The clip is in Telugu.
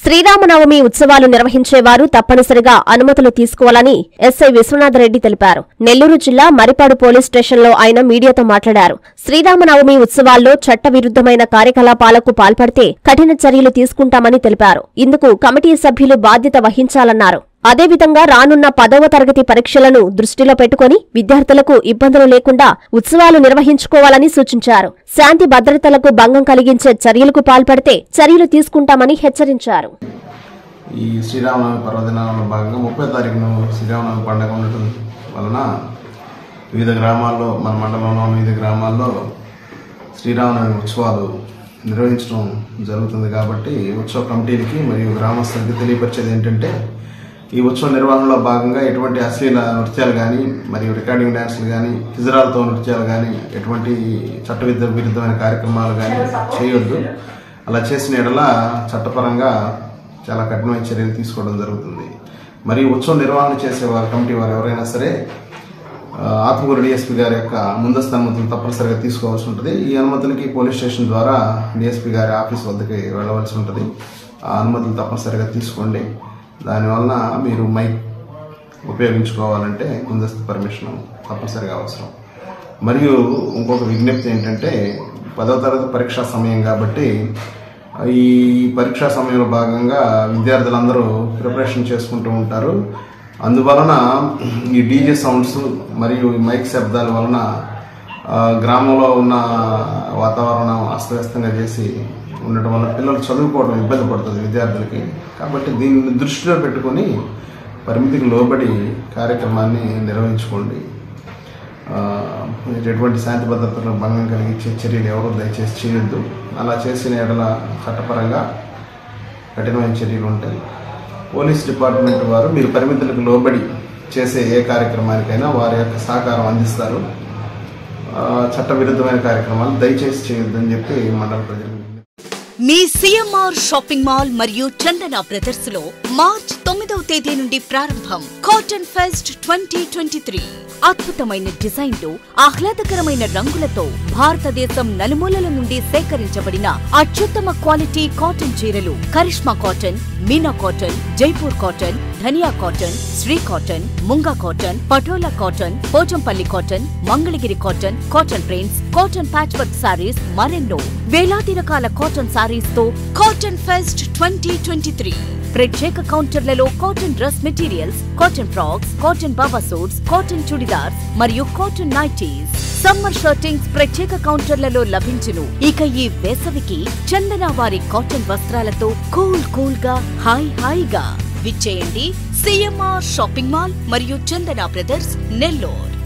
శ్రీరామనవమి ఉత్సవాలు నిర్వహించేవారు తప్పనిసరిగా అనుమతులు తీసుకోవాలని ఎస్ఐ విశ్వనాథరెడ్డి తెలిపారు నెల్లూరు జిల్లా మరిపాడు పోలీస్ స్టేషన్లో ఆయన మీడియాతో మాట్లాడారు శ్రీరామనవమి ఉత్సవాల్లో చట్టవిరుద్ధమైన కార్యకలాపాలకు పాల్పడితే కఠిన చర్యలు తీసుకుంటామని తెలిపారు ఇందుకు కమిటీ సభ్యులు బాధ్యత వహించాలన్నారు అదేవిధంగా రానున్న పదవ తరగతి పరీక్షలను దృష్టిలో పెట్టుకుని విద్యార్థులకు ఇబ్బందులు లేకుండా ఉత్సవాలు నిర్వహించుకోవాలని సూచించారు శాంతి భద్రతలకు భంగం కలిగించే చర్యలకు పాల్పడితే చర్యలు తీసుకుంటామని హెచ్చరించారు ఈ శ్రీరామనవమి పర్వదినాలలో భాగంగా ముప్పై తారీఖున శ్రీరామనవమి పండుగ ఉండటం వలన వివిధ గ్రామాల్లో మన మండలంలో వివిధ గ్రామాల్లో శ్రీరామనవమి ఉత్సవాలు నిర్వహించడం జరుగుతుంది కాబట్టి ఉత్సవ కమిటీలకి మరియు గ్రామస్తులకి తెలియపరిచేది ఏంటంటే ఈ ఉత్సవ నిర్వహణలో భాగంగా ఎటువంటి అశ్లీల నృత్యాలు కానీ మరియు రికార్డింగ్ డ్యాన్సులు కానీ హిజరాలతో నృత్యాలు కానీ ఎటువంటి చట్టవిద్య విరుద్ధమైన కార్యక్రమాలు కానీ చేయొద్దు అలా చేసిన ఎడల చట్టపరంగా చాలా కఠినమైన చర్యలు తీసుకోవడం జరుగుతుంది మరియు ఉత్సవ నిర్వహణ చేసే వారు కమిటీ వారు ఎవరైనా సరే ఆ, ఆత్మకూరు డిఎస్పీ గారి యొక్క ముందస్తు అనుమతులు తప్పనిసరిగా తీసుకోవాల్సి ఉంటుంది ఈ అనుమతులకి పోలీస్ స్టేషన్ ద్వారా డిఎస్పీ గారి ఆఫీస్ వద్దకి వెళ్ళవలసి ఉంటుంది ఆ అనుమతులు తప్పనిసరిగా తీసుకోండి దానివలన మీరు మైక్ ఉపయోగించుకోవాలంటే ముందస్తు పర్మిషన్ తప్పనిసరిగా అవసరం మరియు ఇంకొక విజ్ఞప్తి ఏంటంటే పదవ తరగతి పరీక్షా సమయం కాబట్టి ఈ పరీక్షా సమయంలో భాగంగా విద్యార్థులందరూ ప్రిపరేషన్ చేసుకుంటూ ఉంటారు అందువలన ఈ డీజే సౌండ్స్ మరియు ఈ మైక్ శబ్దాల వలన ఆ, గ్రామంలో ఉన్న వాతావరణం అస్తవ్యస్తంగా చేసి ఉండటం వల్ల పిల్లలు చదువుకోవడం ఇబ్బంది పడుతుంది విద్యార్థులకి కాబట్టి దీన్ని దృష్టిలో పెట్టుకొని పరిమితికి లోబడి కార్యక్రమాన్ని నిర్వహించుకోండి ఆ, ఎటువంటి శాంతి భద్రతలకు భంగం కలిగించే చర్యలు ఎవరూ దయచేసి చేయొద్దు అలా చేసిన ఎడల చట్టపరంగా కఠినమైన చర్యలు ఉంటాయి పోలీస్ డిపార్ట్మెంట్ వారు మీరు పరిమితులకు లోబడి చేసే ఏ కార్యక్రమానికైనా వారి యొక్క సహకారం అందిస్తారు ఆ, చట్టవిరుద్ధమైన కార్యక్రమాలు దయచేసి చేయొద్దని చెప్పి మండల ప్రజలకు మీ సిఎంఆర్ షాపింగ్ మాల్ మరియు చందన బ్రదర్స్ లో మార్చ్ తొమ్మిదవ తేదీ నుండి ప్రారంభం cotton fest twenty twenty three అద్భుతమైన డిజైన్లు ఆహ్లాదకరమైన రంగులతో భారతదేశం నలుమూలల నుండి సేకరించబడిన అత్యుత్తమ క్వాలిటీ కాటన్ చీరలు Karishma cotton Meena cotton Jaipur cotton Dhaniya cotton Shri cotton Munga cotton Patola cotton Pochampalli cotton Mangalagiri cotton cotton prints cotton patch work sarees మరెన్నో వేలాది రకాల కాటన్ సారీస్ తో cotton fest twenty twenty three ప్రత్యేక కౌంటర్లలో cotton dress materials cotton frocks cotton Baba suits cotton churidars మరియు కాటన్ నైటీస్ సమ్మర్ షర్టింగ్స్ ప్రత్యేక కౌంటర్లలో లభించును ఇక ఈ వేసవికి చందన వారి కాటన్ వస్త్రాలతో కూల్ కూల్ గా హాయ్ హాయిగా విచ్చేయండి సిఎంఆర్ షాపింగ్ మాల్ మరియు చందన బ్రదర్స్ నెల్లూరు